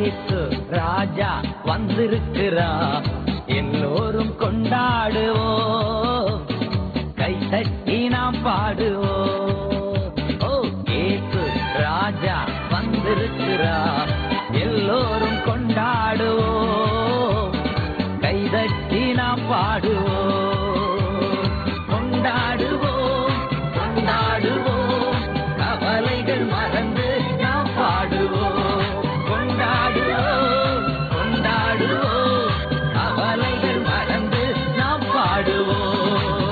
இயேசு ராஜா வந்திருக்கிறா எல்லோரும் கொண்டாடுவோம் கை தட்டி நாம் பாடுவோம் ஓ இயேசு ராஜா வந்திருக்கிறா எல்லோரும் கொண்டாடுவோம் கை தட்டி நாம் பாடுவோம் கொண்டாடுவோம் கொண்டாடுவோம் கவலைகள் மறந்து நாம் பாடுவோம் கொண்டாடுவோம் கொண்டாடுவோம் கவலைகள் மறந்து நாம் பாடுவோம்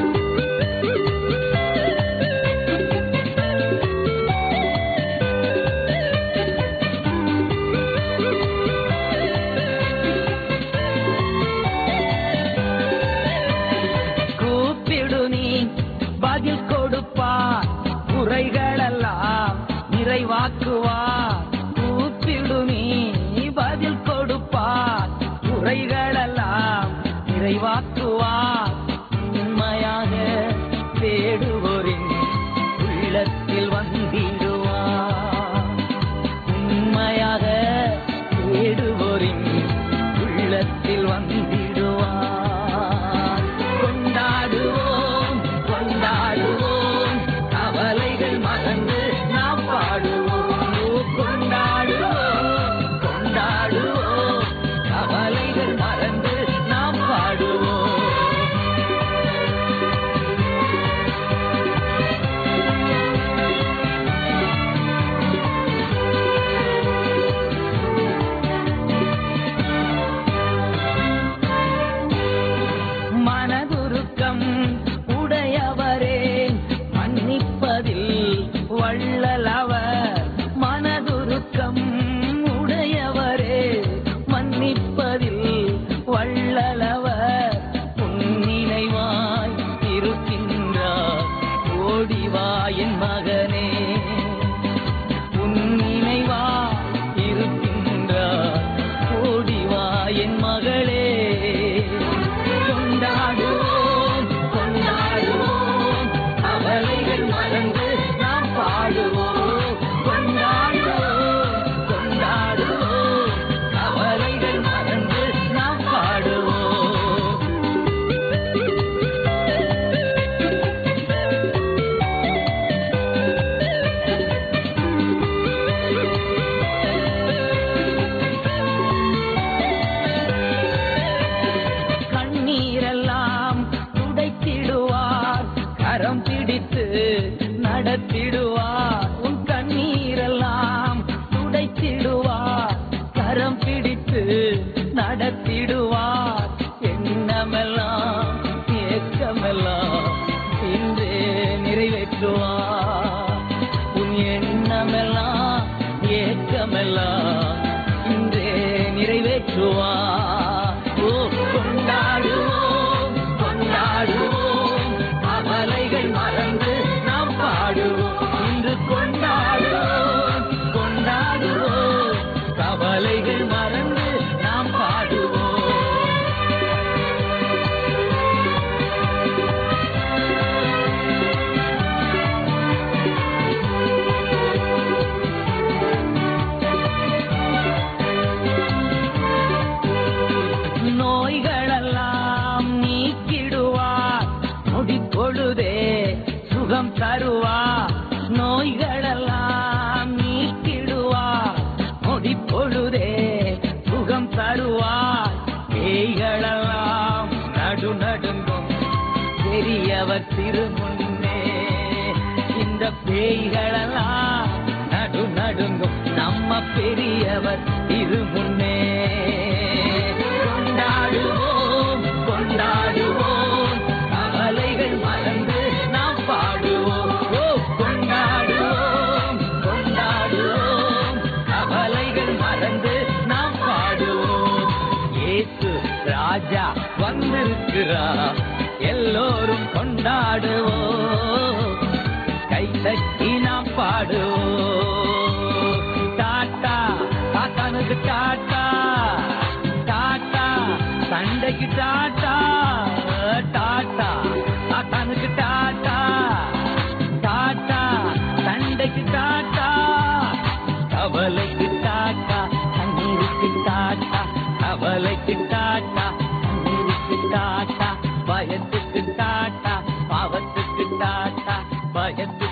கூப்பிடு நீ பதில் கொடுப்பார் குறைகளெல்லாம் நிறைவாக்குவார் கூப்பிடு நீ பதில் கொடுப்பார் குறைகளெல்லாம் நிறைவாக்குவார் உண்மையாக தேடுவோரின் உள்ளத்தில் வந்திடுவார் உண்மையாக தேடுவோரின் உள்ளத்தில் வந்திடுவார் கொண்டாடுவோம் கொண்டாடுவோம் கவலைகள் மறந்து நாம் பாடுவோம் கொண்டாடுவோம் கொண்டாடுவோம் கவலைகள் மறந்து நாம் பாடுவோம் மனதுருக்கம் உடையவரே மன்னிப்பதில் வள்ளலவர் மனதுருக்கம் உடையவரே மன்னிப்பதில் வள்ளலவர் உன்னினைவாய் இருக்கின்றார் ஓடிவா என் மகனே உன்னினைவா இருக்கின்றார் ஓடிவா என் மகளே கொண்டாடுவோம் கொண்டாடுவோம் கவலைகள் மறந்து நாம் பாடுவோம் கொண்டாடுவோம் கொண்டாடுவோம் கவலைகள் மறந்து நாம் பாடுவோம் கண்ணீரெல்லாம் துடைத்திடுவார் கரம் பிடித்து நடத்திடுவார் உன் கண்ணீரெல்லாம் துடைத்திடுவார் கரம் பிடித்து நடத்திடுவார் எண்ணமெல்லாம் ஏக்கமெல்லாம் இன்றே நிறைவேற்றுவார் உன் எண்ணமெல்லாம் ஏக்கமெல்லாம் இன்றே நிறைவேற்றுவார் ஓ கொண்டாடுவோம் கொண்டாடுவோம் கவலைகள் மறந்து நாம் பாடுவோம் இன்று கொண்டாடுவோம் கொண்டாடுவோம் கவலைகள் மறந்து நாம் பாடுவோம் நோய்களெல்லாம் நீக்கிடுவார் நொடிப்பொழுதே சுகம் தருவார் நோய்களெல்லாம் நீக்கிடுவார் நொடிப்பொழுதே சுகம் தருவார் பேய்களெல்லாம் நடு நடுங்கும் பெரியவர் திருமுன்னே இந்த பேய்களெல்லாம் நடு நடுங்கும் நம்ம பெரியவர் திருமுன்னே கொண்டாடுவோம் கொண்டாடுவோம் கவலைகள் மறந்து நாம் பாடுவோம் ஓ கொண்டாடுவோம் கொண்டாடுவோம் கவலைகள் மறந்து நாம் பாடுவோம் இயேசு ராஜா வந்திருக்கிறா எல்லோரும் கொண்டாடுவோம் கை தட்டி நாம் பாடுவோம் டாட்டா தாத்தானுக்கு டாட்டா டாட்டா சண்டைக்கு டாட்டா டாட்டா தாத்தானுக்கு டாட்டா டாட்டா சண்டைக்கு டாட்டா கவலைக்கு டாட்டா டாட்டா கவலைக்கு டாட்டா கண்ணீருக்கு டாட்டா பயத்துக்கு டாட்டா பாவத்துக்கு டாட்டா பயத்துக்கு